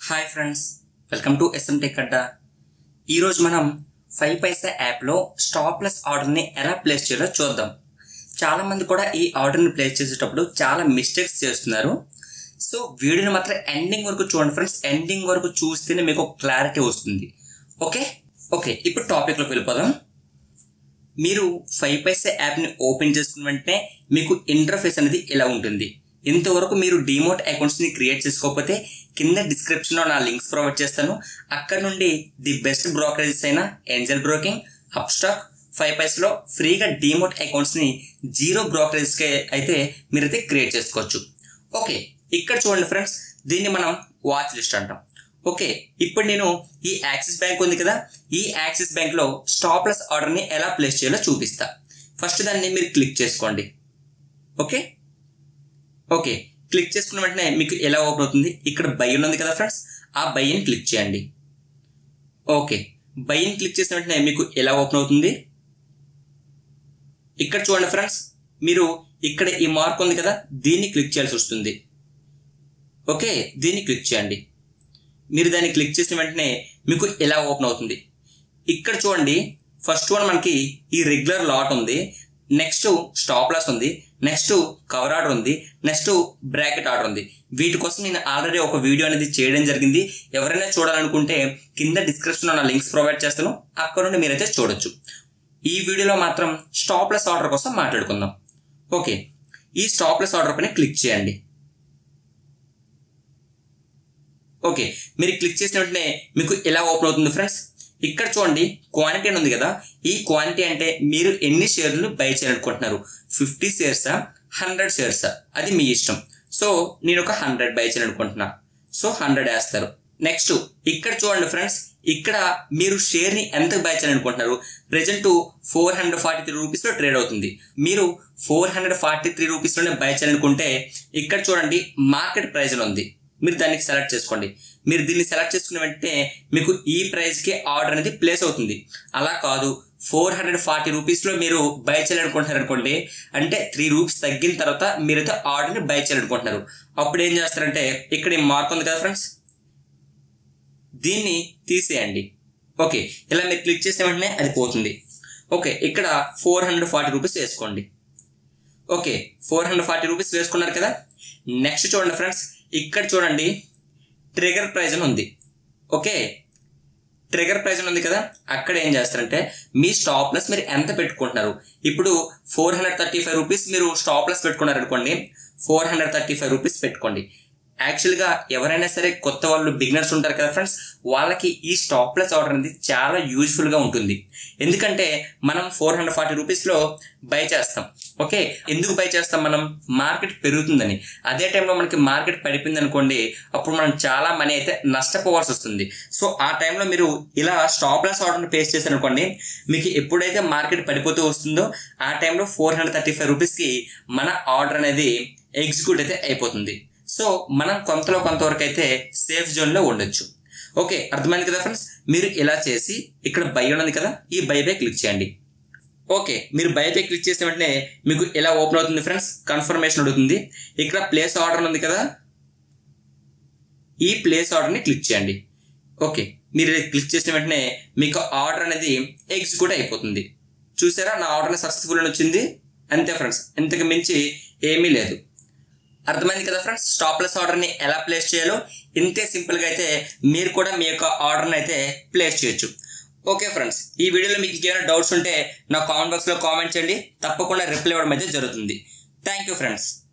hi friends welcome to SM tech Adda ఈరోజు మనం five పైసా యాప్లో స్టాప్లెస్ ఆర్డర్ని ఎలా ప్లేస్ చేయాలో చూద్దాం చాలామంది కూడా ఈ ఆర్డర్ని ప్లేస్ చేసేటప్పుడు చాలా మిస్టేక్స్ చేస్తున్నారు సో వీడియోని మాత్రం ఎండింగ్ వరకు చూడండి ఫ్రెండ్స్ ఎండింగ్ వరకు చూస్తేనే మీకు క్లారిటీ వస్తుంది ఓకే ఓకే ఇప్పుడు టాపిక్లోకి వెళ్ళిపోదాం మీరు ఫైవ్ పైసా యాప్ని ఓపెన్ చేసుకున్న వెంటనే మీకు ఇంటర్ఫేస్ అనేది ఇలా ఉంటుంది ఇంతవరకు మీరు డిమోట్ అకౌంట్స్ని క్రియేట్ చేసుకోకపోతే కింద డిస్క్రిప్షన్లో నా లింక్స్ ప్రొవైడ్ చేస్తాను అక్కడ నుండి ది బెస్ట్ బ్రోకరేజెస్ అయిన ఏంజల్ బ్రోకింగ్ అప్స్టాక్ ఫైవ్ పైస్లో ఫ్రీగా డిమోట్ అకౌంట్స్ని జీరో బ్రోకరేజ్కే అయితే మీరైతే క్రియేట్ చేసుకోవచ్చు ఓకే ఇక్కడ చూడండి ఫ్రెండ్స్ దీన్ని మనం వాచ్ లిస్ట్ అంటాం ఓకే ఇప్పుడు నేను ఈ యాక్సిస్ బ్యాంక్ ఉంది కదా ఈ యాక్సిస్ బ్యాంక్లో స్టాప్లెస్ ఆర్డర్ని ఎలా ప్లేస్ చేయాలో చూపిస్తా ఫస్ట్ దాన్ని మీరు క్లిక్ చేసుకోండి ఓకే ఓకే క్లిక్ చేసుకున్న వెంటనే మీకు ఎలా ఓపెన్ అవుతుంది ఇక్కడ బై ఉంది కదా ఫ్రెండ్స్ ఆ బైని క్లిక్ చేయండి ఓకే బైని క్లిక్ చేసిన వెంటనే మీకు ఎలా ఓపెన్ అవుతుంది ఇక్కడ చూడండి ఫ్రెండ్స్ మీరు ఇక్కడ ఈ మార్క్ ఉంది కదా దీన్ని క్లిక్ చేయాల్సి వస్తుంది ఓకే దీన్ని క్లిక్ చేయండి మీరు దాన్ని క్లిక్ చేసిన వెంటనే మీకు ఎలా ఓపెన్ అవుతుంది ఇక్కడ చూడండి ఫస్ట్ వన్ మనకి ఈ రెగ్యులర్ లాట్ ఉంది నెక్స్ట్ స్టాప్ లాస్ ఉంది నెక్స్ట్ కవర్ ఆర్డర్ ఉంది నెక్స్ట్ బ్రాకెట్ ఆర్డర్ ఉంది వీటి కోసం నేను ఆల్రెడీ ఒక వీడియో అనేది చేయడం జరిగింది ఎవరైనా చూడాలనుకుంటే కింద డిస్క్రిప్షన్లో నా లింక్స్ ప్రొవైడ్ చేస్తాను అక్కడ నుండి మీరైతే చూడొచ్చు ఈ వీడియోలో మాత్రం స్టాప్లెస్ ఆర్డర్ కోసం మాట్లాడుకుందాం ఓకే ఈ స్టాప్లెస్ ఆర్డర్ పైన క్లిక్ చేయండి ఓకే మీరు క్లిక్ చేసిన వెంటనే మీకు ఎలా ఓపెన్ అవుతుంది ఫ్రెండ్స్ ఇక్కడ చూడండి క్వాంటిటీ అని ఉంది కదా ఈ క్వాంటిటీ అంటే మీరు ఎన్ని షేర్లు బై చేయాలనుకుంటున్నారు ఫిఫ్టీ షేర్సా హండ్రెడ్ షేర్సా అది మీ ఇష్టం సో నేను ఒక హండ్రెడ్ బై చేయాలనుకుంటున్నా సో హండ్రెడ్ వేస్తారు నెక్స్ట్ ఇక్కడ చూడండి ఫ్రెండ్స్ ఇక్కడ మీరు షేర్ని ఎంత బై చేయాలనుకుంటున్నారు present four hundred forty three రూపీస్లో ట్రేడ్ అవుతుంది మీరు ఫోర్ హండ్రెడ్ ఫార్టీ త్రీ రూపీస్లోనే బై చేయాలనుకుంటే ఇక్కడ చూడండి మార్కెట్ ప్రైజ్ ఉంది మీరు దానికి సెలెక్ట్ చేసుకోండి మీరు దీన్ని సెలెక్ట్ చేసుకున్న వెంటనే మీకు ఈ ప్రైస్కి ఆర్డర్ అనేది ప్లేస్ అవుతుంది అలా కాదు ఫోర్ హండ్రెడ్ ఫార్టీ రూపీస్లో మీరు బై చేయాలనుకుంటున్నారు అనుకోండి అంటే త్రీ రూపీస్ తగ్గిన తర్వాత మీరైతే ఆర్డర్ని బై చేయాలనుకుంటున్నారు అప్పుడు ఏం చేస్తారంటే ఇక్కడ ఈ మార్క్ ఉంది కదా ఫ్రెండ్స్ దీన్ని తీసేయండి ఓకే ఇలా మీరు క్లిక్ చేసిన వెంటనే అది పోతుంది ఓకే ఇక్కడ ఫోర్ హండ్రెడ్ ఫార్టీ రూపీస్ వేసుకోండి okay four hundred forty rupees వేసుకున్నారు కదా నెక్స్ట్ చూడండి ఫ్రెండ్స్ ఇక్కడ చూడండి ట్రిగర్ ప్రైజ్ అని ఉంది ఓకే ట్రిగర్ ప్రైజ్ అని ఉంది కదా అక్కడ ఏం చేస్తారంటే మీ స్టాప్ లెస్ మీరు ఎంత పెట్టుకుంటున్నారు ఇప్పుడు four hundred thirty five rupees మీరు స్టాప్ లెస్ పెట్టుకున్నారు అనుకోండి four hundred thirty five rupees పెట్టుకోండి యాక్చువల్గా ఎవరైనా సరే కొత్త వాళ్ళు బిగినర్స్ ఉంటారు కదా ఫ్రెండ్స్ వాళ్ళకి ఈ స్టాప్లెస్ ఆర్డర్ అనేది చాలా యూజ్ఫుల్గా ఉంటుంది ఎందుకంటే మనం ఫోర్ హండ్రెడ్ ఫార్టీ రూపీస్లో బై చేస్తాం ఓకే ఎందుకు బై చేస్తాం మనం మార్కెట్ పెరుగుతుందని అదే టైంలో మనకి మార్కెట్ పడిపోయింది అనుకోండి అప్పుడు మనం చాలా మనీ అయితే నష్టపోవాల్సి వస్తుంది సో ఆ టైంలో మీరు ఇలా స్టాప్లెస్ ఆర్డర్ని పేస్ చేశారనుకోండి మీకు ఎప్పుడైతే మార్కెట్ పడిపోతూ వస్తుందో ఆ టైంలో ఫోర్ హండ్రెడ్ థర్టీ ఫైవ్ రూపీస్కి మన ఆర్డర్ అనేది ఎగ్జిక్యూట్ అయితే అయిపోతుంది సో మనం కొంతలో కొంతవరకు అయితే సేఫ్ జోన్లో ఉండొచ్చు ఓకే అర్థమైంది కదా ఫ్రెండ్స్ మీరు ఇలా చేసి ఇక్కడ బై ఉన్నది కదా ఈ బై పై క్లిక్ చేయండి ఓకే మీరు బై పై క్లిక్ చేసిన వెంటనే మీకు ఎలా ఓపెన్ అవుతుంది ఫ్రెండ్స్ కన్ఫర్మేషన్ అడుగుతుంది ఇక్కడ ప్లేస్ ఆర్డర్ ఉంది కదా ఈ ప్లేస్ ఆర్డర్ని క్లిక్ చేయండి ఓకే మీరు క్లిక్ చేసిన వెంటనే మీకు ఆర్డర్ అనేది ఎగ్జిక్యూట్ అయిపోతుంది చూసారా నా ఆర్డర్ సక్సెస్ఫుల్ అని వచ్చింది అంతే ఫ్రెండ్స్ ఇంతకు మించి ఏమీ లేదు అర్థమైంది కదా ఫ్రెండ్స్ స్టాప్లెస్ ఆర్డర్ని ఎలా ప్లేస్ చేయాలో ఇంతే సింపుల్గా అయితే మీరు కూడా మీ యొక్క ఆర్డర్ని అయితే ప్లేస్ చేయొచ్చు ఓకే ఫ్రెండ్స్ ఈ వీడియోలో మీకు ఇంకేమైనా డౌట్స్ ఉంటే నా కామెంట్ బాక్స్లో కామెంట్ చేయండి తప్పకుండా రిప్లై ఇవ్వడం అయితే జరుగుతుంది థ్యాంక్ యూ ఫ్రెండ్స్